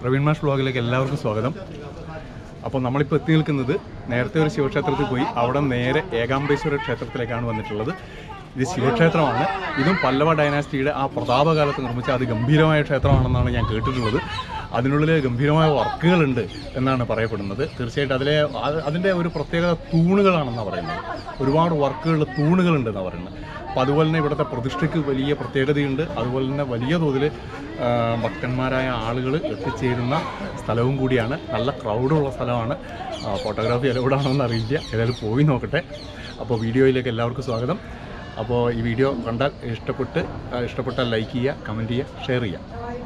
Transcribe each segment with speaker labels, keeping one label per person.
Speaker 1: പ്രവീൺ മാഷ് ബ്ലോഗിലേക്ക് എല്ലാവർക്കും സ്വാഗതം അപ്പോൾ നമ്മളിപ്പോൾ എത്തി നിൽക്കുന്നത് നേരത്തെ ഒരു ശിവക്ഷേത്രത്തിൽ പോയി അവിടെ നേരെ ഏകാംബേശ്വര ക്ഷേത്രത്തിലേക്കാണ് വന്നിട്ടുള്ളത് ഇത് ശിവക്ഷേത്രമാണ് ഇതും പല്ലവ ഡൈനാസ്റ്റിയുടെ ആ പ്രതാപകാലത്ത് നിർമ്മിച്ച അതിഗംഭീരമായ ക്ഷേത്രമാണെന്നാണ് ഞാൻ കേട്ടിട്ടുള്ളത് അതിനുള്ളിൽ ഗംഭീരമായ വർക്കുകളുണ്ട് എന്നാണ് പറയപ്പെടുന്നത് തീർച്ചയായിട്ടും അതിലെ അത് അതിൻ്റെ ഒരു പ്രത്യേക തൂണുകളാണെന്നാണ് പറയുന്നത് ഒരുപാട് വർക്കുകൾ തൂണുകളുണ്ടെന്നാണ് പറയുന്നത് അപ്പോൾ അതുപോലെ തന്നെ ഇവിടുത്തെ പ്രതിഷ്ഠയ്ക്ക് വലിയ പ്രത്യേകതയുണ്ട് അതുപോലെ തന്നെ വലിയ തോതിൽ ആ, ഭക്തന്മാരായ ആളുകൾ എത്തിച്ചേരുന്ന സ്ഥലവും കൂടിയാണ് നല്ല ക്രൗഡുള്ള സ്ഥലമാണ് ആ, ഫോട്ടോഗ്രാഫി അലൗഡാണോന്ന് അറിയില്ല ഏതായാലും പോയി നോക്കട്ടെ അപ്പോൾ വീഡിയോയിലേക്ക് എല്ലാവർക്കും സ്വാഗതം അപ്പോൾ ഈ വീഡിയോ കണ്ടാൽ ഇഷ്ടപ്പെട്ട് ആ, ഇഷ്ടപ്പെട്ടാൽ ലൈക്ക് ചെയ്യുക കമൻറ്റ് ചെയ്യുക ഷെയർ ചെയ്യുക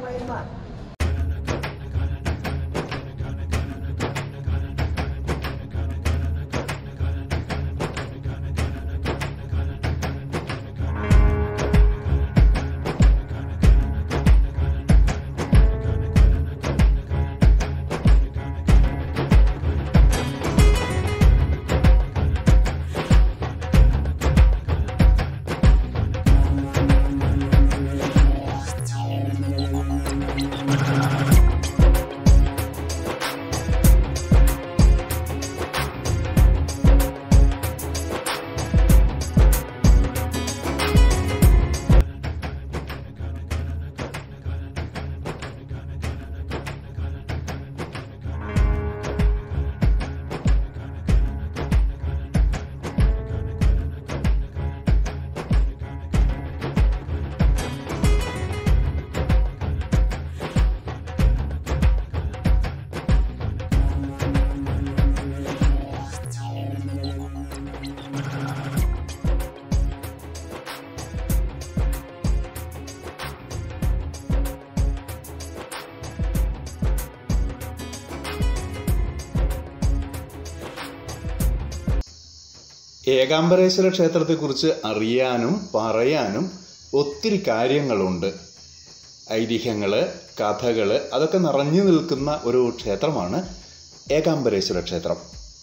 Speaker 2: ഏകാംബരേശ്വര ക്ഷേത്രത്തെക്കുറിച്ച് അറിയാനും പറയാനും ഒത്തിരി കാര്യങ്ങളുണ്ട് ഐതിഹ്യങ്ങൾ കഥകൾ അതൊക്കെ നിറഞ്ഞു നിൽക്കുന്ന ഒരു ക്ഷേത്രമാണ് ഏകാംബരേശ്വര ക്ഷേത്രം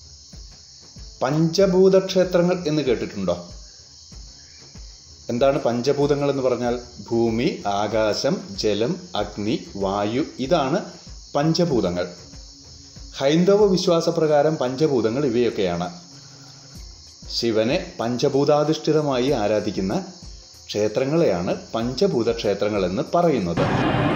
Speaker 2: പഞ്ചഭൂത ക്ഷേത്രങ്ങൾ എന്ന് കേട്ടിട്ടുണ്ടോ എന്താണ് പഞ്ചഭൂതങ്ങൾ എന്ന് പറഞ്ഞാൽ ഭൂമി ആകാശം ജലം അഗ്നി വായു ഇതാണ് പഞ്ചഭൂതങ്ങൾ ഹൈന്ദവ വിശ്വാസപ്രകാരം പഞ്ചഭൂതങ്ങൾ ഇവയൊക്കെയാണ് ശിവനെ പഞ്ചഭൂതാധിഷ്ഠിതമായി ആരാധിക്കുന്ന ക്ഷേത്രങ്ങളെയാണ് പഞ്ചഭൂത ക്ഷേത്രങ്ങൾ എന്ന് പറയുന്നത്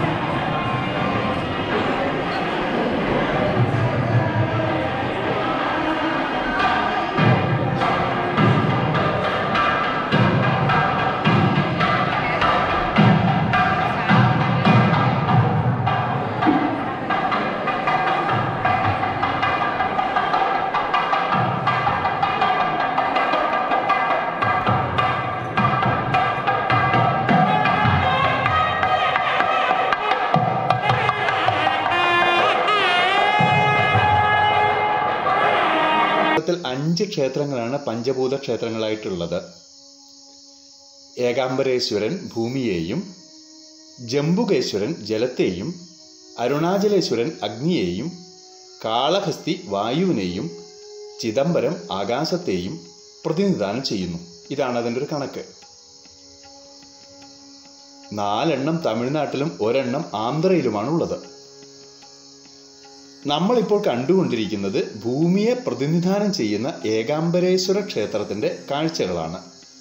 Speaker 2: ത്തിൽ അഞ്ച് ക്ഷേത്രങ്ങളാണ് പഞ്ചഭൂത ക്ഷേത്രങ്ങളായിട്ടുള്ളത് ഏകാംബരേശ്വരൻ ഭൂമിയെയും ജംബുകേശ്വരൻ ജലത്തെയും അരുണാചലേശ്വരൻ അഗ്നിയെയും കാളഹസ്തി വായുവിനെയും ചിദംബരം ആകാശത്തെയും പ്രതിനിധാനം ചെയ്യുന്നു ഇതാണ് അതിൻ്റെ ഒരു കണക്ക് നാലെണ്ണം തമിഴ്നാട്ടിലും ഒരെണ്ണം ആന്ധ്രയിലുമാണ് ഉള്ളത് നമ്മളിപ്പോൾ കണ്ടുകൊണ്ടിരിക്കുന്നത് ഭൂമിയെ പ്രതിനിധാനം ചെയ്യുന്ന ഏകാംബരേശ്വര ക്ഷേത്രത്തിന്റെ കാഴ്ചകളാണ്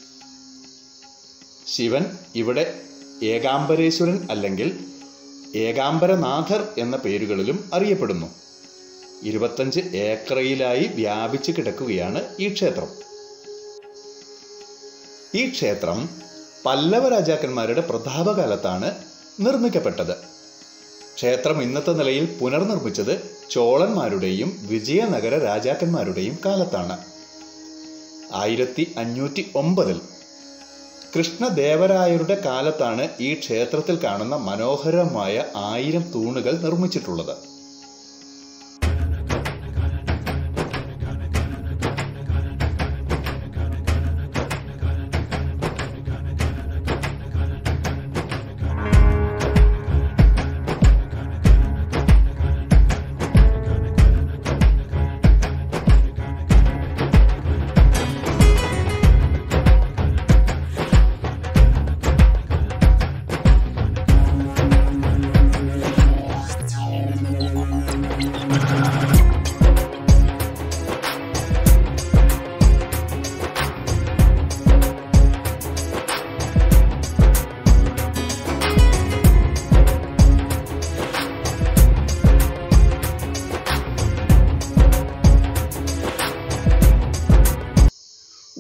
Speaker 2: ശിവൻ ഇവിടെ ഏകാംബരേശ്വരൻ അല്ലെങ്കിൽ ഏകാംബരനാഥർ എന്ന പേരുകളിലും അറിയപ്പെടുന്നു ഇരുപത്തഞ്ച് ഏക്കറയിലായി വ്യാപിച്ചു കിടക്കുകയാണ് ഈ ക്ഷേത്രം ഈ ക്ഷേത്രം പല്ലവ രാജാക്കന്മാരുടെ പ്രതാപകാലത്താണ് നിർമ്മിക്കപ്പെട്ടത് ക്ഷേത്രം ഇന്നത്തെ നിലയിൽ പുനർനിർമ്മിച്ചത് ചോളന്മാരുടെയും വിജയനഗര രാജാക്കന്മാരുടെയും കാലത്താണ് ആയിരത്തി അഞ്ഞൂറ്റി ഒമ്പതിൽ കൃഷ്ണദേവരായരുടെ കാലത്താണ് ഈ ക്ഷേത്രത്തിൽ കാണുന്ന മനോഹരമായ ആയിരം തൂണുകൾ നിർമ്മിച്ചിട്ടുള്ളത്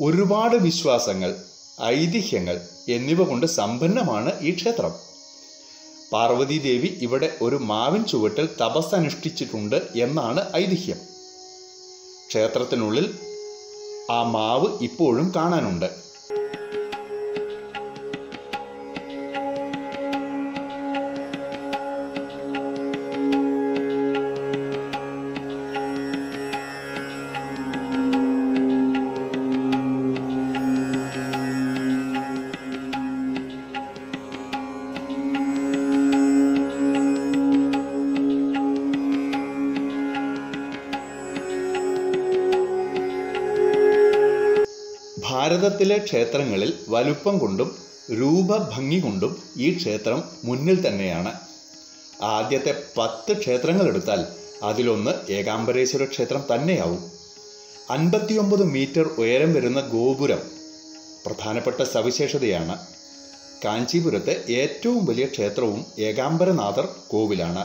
Speaker 2: ഒരുപാട് വിശ്വാസങ്ങൾ ഐതിഹ്യങ്ങൾ എന്നിവ കൊണ്ട് സമ്പന്നമാണ് ഈ ക്ഷേത്രം പാർവതി ദേവി ഇവിടെ ഒരു മാവിൻ ചുവട്ടിൽ തപസ് അനുഷ്ഠിച്ചിട്ടുണ്ട് എന്നാണ് ഐതിഹ്യം ക്ഷേത്രത്തിനുള്ളിൽ ആ മാവ് ഇപ്പോഴും കാണാനുണ്ട് ഭാരതത്തിലെ ക്ഷേത്രങ്ങളിൽ വലുപ്പം കൊണ്ടും രൂപഭംഗി കൊണ്ടും ഈ ക്ഷേത്രം മുന്നിൽ തന്നെയാണ് ആദ്യത്തെ പത്ത് ക്ഷേത്രങ്ങൾ എടുത്താൽ അതിലൊന്ന് ഏകാംബരേശ്വര ക്ഷേത്രം തന്നെയാവും അൻപത്തിയൊമ്പത് മീറ്റർ ഉയരം വരുന്ന ഗോപുരം പ്രധാനപ്പെട്ട സവിശേഷതയാണ് കാഞ്ചീപുരത്തെ ഏറ്റവും വലിയ ക്ഷേത്രവും ഏകാംബരനാഥർ കോവിലാണ്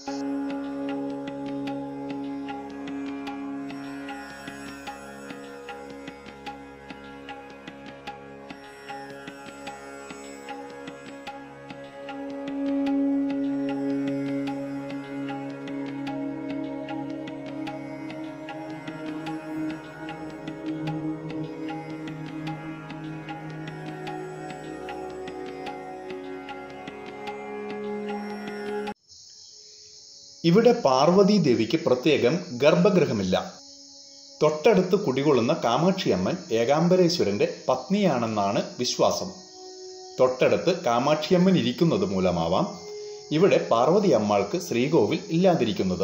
Speaker 2: ഇവിടെ പാർവതി ദേവിക്ക് പ്രത്യേകം ഗർഭഗൃഹമില്ല തൊട്ടടുത്ത് കുടികൊള്ളുന്ന കാമാക്ഷിയമ്മൻ ഏകാംബരേശ്വരന്റെ പത്നിയാണെന്നാണ് വിശ്വാസം തൊട്ടടുത്ത് കാമാക്ഷിയമ്മൻ ഇരിക്കുന്നത് മൂലമാവാം ഇവിടെ പാർവതി അമ്മാൾക്ക് ശ്രീകോവിൽ ഇല്ലാതിരിക്കുന്നത്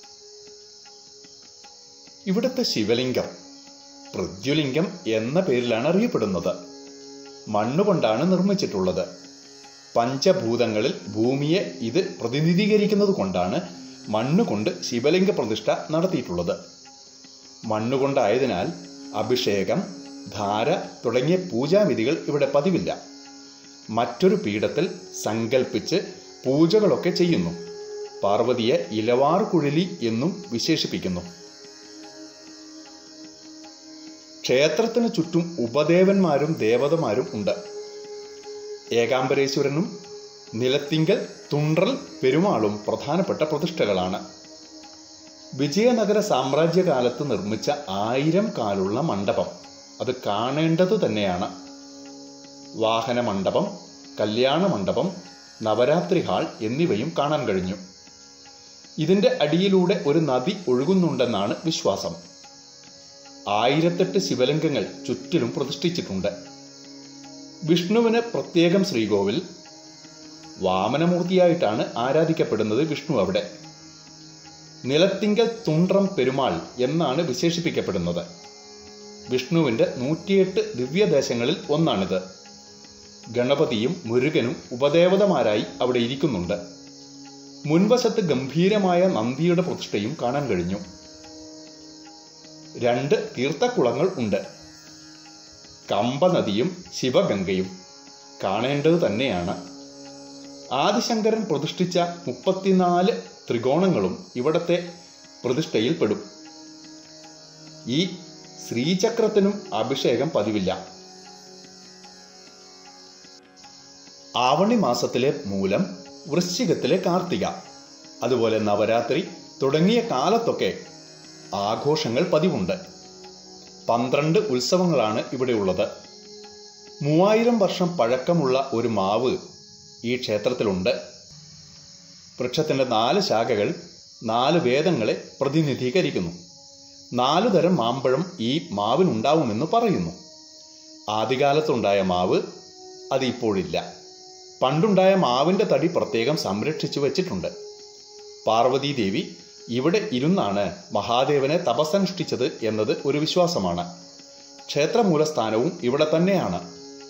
Speaker 2: ഇവിടുത്തെ ശിവലിംഗം പൃഥ്വിലിംഗം എന്ന പേരിലാണ് അറിയപ്പെടുന്നത് മണ്ണുകൊണ്ടാണ് നിർമ്മിച്ചിട്ടുള്ളത് പഞ്ചഭൂതങ്ങളിൽ ഭൂമിയെ ഇത് പ്രതിനിധീകരിക്കുന്നത് കൊണ്ടാണ് മണ്ണുകൊണ്ട് ശിവലിംഗ പ്രതിഷ്ഠ നടത്തിയിട്ടുള്ളത് മണ്ണുകൊണ്ടായതിനാൽ അഭിഷേകം ധാര തുടങ്ങിയ പൂജാവിധികൾ ഇവിടെ പതിവില്ല മറ്റൊരു പീഠത്തിൽ സങ്കൽപ്പിച്ച് പൂജകളൊക്കെ ചെയ്യുന്നു പാർവതിയെ ഇലവാർ കുഴലി എന്നും വിശേഷിപ്പിക്കുന്നു ക്ഷേത്രത്തിന് ചുറ്റും ഉപദേവന്മാരും ദേവതമാരും ഉണ്ട് ഏകാംബരേശ്വരനും നിലത്തിങ്കൽ തുണ്ടൽ പെരുമാളും പ്രധാനപ്പെട്ട പ്രതിഷ്ഠകളാണ് വിജയനഗര സാമ്രാജ്യകാലത്ത് നിർമ്മിച്ച ആയിരം കാലുള്ള മണ്ഡപം അത് കാണേണ്ടത് തന്നെയാണ് വാഹന മണ്ഡപം കല്യാണ മണ്ഡപം നവരാത്രി ഹാൾ എന്നിവയും കാണാൻ കഴിഞ്ഞു ഇതിന്റെ അടിയിലൂടെ ഒരു നദി ഒഴുകുന്നുണ്ടെന്നാണ് വിശ്വാസം ആയിരത്തെട്ട് ശിവലിംഗങ്ങൾ ചുറ്റിലും പ്രതിഷ്ഠിച്ചിട്ടുണ്ട് വിഷ്ണുവിന് പ്രത്യേകം ശ്രീകോവിൽ വാമനമൂർത്തിയായിട്ടാണ് ആരാധിക്കപ്പെടുന്നത് വിഷ്ണു അവിടെ നിലത്തിങ്കൽ തുണ്ട്രം പെരുമാൾ എന്നാണ് വിശേഷിപ്പിക്കപ്പെടുന്നത് വിഷ്ണുവിന്റെ നൂറ്റിയെട്ട് ദിവ്യദേശങ്ങളിൽ ഒന്നാണിത് ഗണപതിയും മുരുകനും ഉപദേവതമാരായി അവിടെ ഇരിക്കുന്നുണ്ട് മുൻവശത്ത് ഗംഭീരമായ നന്ദിയുടെ പ്രതിഷ്ഠയും കാണാൻ കഴിഞ്ഞു രണ്ട് തീർത്ഥക്കുളങ്ങൾ ഉണ്ട് കമ്പനദിയും ശിവഗംഗയും കാണേണ്ടത് തന്നെയാണ് ആദിശങ്കരൻ പ്രതിഷ്ഠിച്ച മുപ്പത്തിനാല് ത്രികോണങ്ങളും ഇവിടത്തെ പ്രതിഷ്ഠയിൽ പെടും ഈ ശ്രീചക്രത്തിനും അഭിഷേകം പതിവില്ല ആവണി മാസത്തിലെ മൂലം വൃശ്ചികത്തിലെ കാർത്തിക അതുപോലെ നവരാത്രി തുടങ്ങിയ കാലത്തൊക്കെ ആഘോഷങ്ങൾ പതിവുണ്ട് പന്ത്രണ്ട് ഉത്സവങ്ങളാണ് ഇവിടെയുള്ളത് മൂവായിരം വർഷം പഴക്കമുള്ള ഒരു മാവ് ഈ ക്ഷേത്രത്തിലുണ്ട് വൃക്ഷത്തിൻ്റെ നാല് ശാഖകൾ നാല് വേദങ്ങളെ പ്രതിനിധീകരിക്കുന്നു നാലു തരം മാമ്പഴം ഈ മാവിനുണ്ടാവുമെന്ന് പറയുന്നു ആദ്യകാലത്തുണ്ടായ മാവ് അത് ഇപ്പോഴില്ല പണ്ടുണ്ടായ മാവിൻ്റെ തടി പ്രത്യേകം സംരക്ഷിച്ചു വച്ചിട്ടുണ്ട് പാർവതീ ദേവി ഇവിടെ ഇരുന്നാണ് മഹാദേവനെ തപസ്സനുഷ്ഠിച്ചത് എന്നത് ഒരു വിശ്വാസമാണ് ക്ഷേത്രമൂലസ്ഥാനവും ഇവിടെ തന്നെയാണ്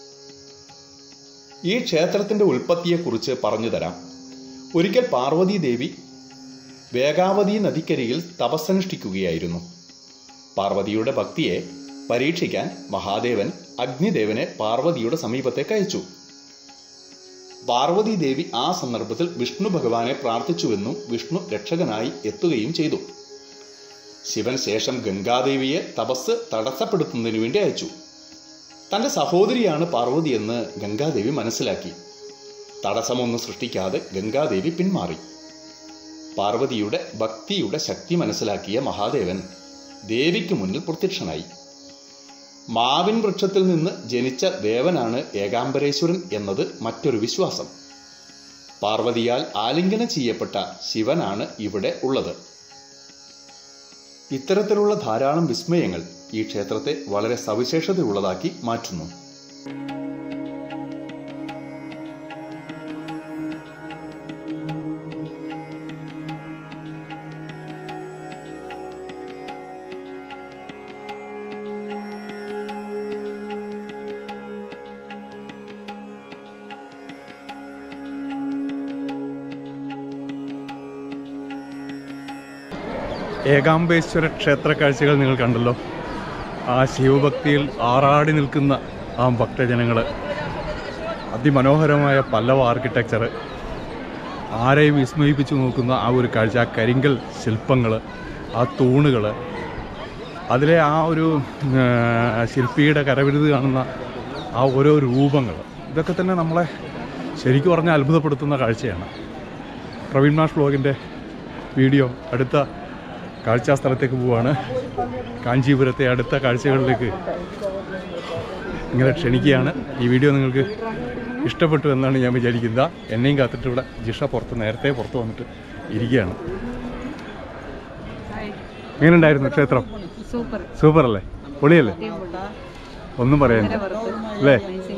Speaker 2: ഈ ക്ഷേത്രത്തിന്റെ ഉൽപ്പത്തിയെക്കുറിച്ച് പറഞ്ഞു തരാം ഒരിക്കൽ പാർവതീ ദേവി വേഗാവതി നദിക്കരികിൽ തപസ്സനുഷ്ഠിക്കുകയായിരുന്നു പാർവതിയുടെ ഭക്തിയെ പരീക്ഷിക്കാൻ മഹാദേവൻ അഗ്നിദേവനെ പാർവതിയുടെ സമീപത്തേക്ക് അയച്ചു പാർവതി ദേവി ആ സന്ദർഭത്തിൽ വിഷ്ണു ഭഗവാനെ പ്രാർത്ഥിച്ചുവെന്നും വിഷ്ണു രക്ഷകനായി എത്തുകയും ചെയ്തു ശിവൻ ശേഷം ഗംഗാദേവിയെ തപസ് തടസ്സപ്പെടുത്തുന്നതിന് വേണ്ടി അയച്ചു തൻ്റെ സഹോദരിയാണ് പാർവതി എന്ന് ഗംഗാദേവി മനസ്സിലാക്കി തടസ്സമൊന്നും സൃഷ്ടിക്കാതെ ഗംഗാദേവി പിന്മാറി പാർവതിയുടെ ഭക്തിയുടെ ശക്തി മനസ്സിലാക്കിയ മഹാദേവൻ ദേവിക്ക് മുന്നിൽ പ്രത്യക്ഷനായി മാവിൻ വൃക്ഷത്തിൽ നിന്ന് ജനിച്ച ദേവനാണ് ഏകാംബരേശ്വരൻ എന്നത് മറ്റൊരു വിശ്വാസം പാർവതിയാൽ ആലിംഗനം ചെയ്യപ്പെട്ട ശിവനാണ് ഇവിടെ ഉള്ളത് ഇത്തരത്തിലുള്ള ധാരാളം വിസ്മയങ്ങൾ ഈ ക്ഷേത്രത്തെ വളരെ സവിശേഷതയുള്ളതാക്കി മാറ്റുന്നു
Speaker 1: ഏകാംബേശ്വര ക്ഷേത്ര കാഴ്ചകൾ നിങ്ങൾ കണ്ടല്ലോ ആ ശിവഭക്തിയിൽ ആറാടി നിൽക്കുന്ന ആ ഭക്തജനങ്ങൾ അതിമനോഹരമായ പല്ലവ ആർക്കിടെക്ചർ ആരെയും വിസ്മയിപ്പിച്ചു നോക്കുന്ന ആ ഒരു കാഴ്ച ആ കരിങ്കൽ ശില്പങ്ങൾ ആ തൂണുകൾ അതിലെ ആ ഒരു ആ, ശില്പിയുടെ കരവിരുത് കാണുന്ന ആ ഓരോ രൂപങ്ങൾ ഇതൊക്കെ തന്നെ നമ്മളെ ശരിക്കും പറഞ്ഞാൽ അത്ഭുതപ്പെടുത്തുന്ന കാഴ്ചയാണ് പ്രവീൺ മാഷ് ബ്ലോഗിൻ്റെ വീഡിയോ അടുത്ത കാഴ്ചാ സ്ഥലത്തേക്ക് പോവാണ് കാഞ്ചീപുരത്തെ അടുത്ത കാഴ്ചകളിലേക്ക് നിങ്ങളെ ക്ഷണിക്കുകയാണ് ഈ വീഡിയോ നിങ്ങൾക്ക് ഇഷ്ടപ്പെട്ടു എന്നാണ് ഞാൻ വിചാരിക്കുന്നത് എന്നെയും കാത്തിട്ട് ഇവിടെ ജിഷ പുറത്ത് നേരത്തെ പുറത്ത് വന്നിട്ട് ഇരിക്കുകയാണ് എങ്ങനെയുണ്ടായിരുന്നു ക്ഷേത്രം
Speaker 3: സൂപ്പർ
Speaker 1: സൂപ്പർ അല്ലേ പൊളിയല്ലേ ഒന്നും പറയാനില്ല അല്ലേ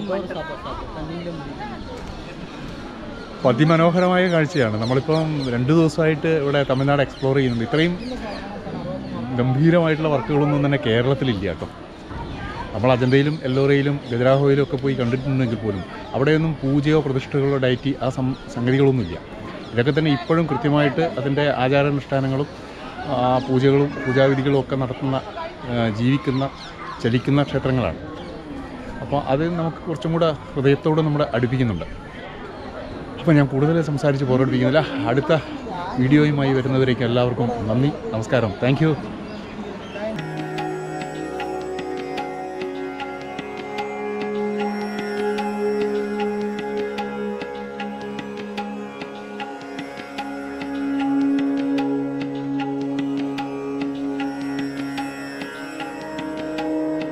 Speaker 1: അതിമനോഹരമായ കാഴ്ചയാണ് നമ്മളിപ്പം രണ്ട് ദിവസമായിട്ട് ഇവിടെ തമിഴ്നാട് എക്സ്പ്ലോർ ചെയ്യുന്നുണ്ട് ഇത്രയും ഗംഭീരമായിട്ടുള്ള വർക്കുകളൊന്നും തന്നെ കേരളത്തിലില്ല കേട്ടോ നമ്മൾ അജന്തയിലും എല്ലോറയിലും ഗജരാഹോയിലും ഒക്കെ പോയി കണ്ടിട്ടുണ്ടെങ്കിൽ പോലും അവിടെയൊന്നും പൂജയോ പ്രതിഷ്ഠകളോ ഡയറ്റി ആ സം സംഗതികളൊന്നുമില്ല ഇതൊക്കെ തന്നെ ഇപ്പോഴും കൃത്യമായിട്ട് അതിൻ്റെ ആചാരാനുഷ്ഠാനങ്ങളും ആ, പൂജകളും പൂജാവിധികളും ഒക്കെ നടത്തുന്ന ആ, ജീവിക്കുന്ന ചലിക്കുന്ന ക്ഷേത്രങ്ങളാണ് അപ്പോൾ അത് നമുക്ക് കുറച്ചും കൂടെ ഹൃദയത്തോട് നമ്മുടെ അടുപ്പിക്കുന്നുണ്ട് അപ്പോൾ ഞാൻ കൂടുതൽ സംസാരിച്ച് പോരടിപ്പിക്കുന്നില്ല അടുത്ത വീഡിയോയുമായി വരുന്നവരേക്ക് എല്ലാവർക്കും നന്ദി നമസ്കാരം താങ്ക്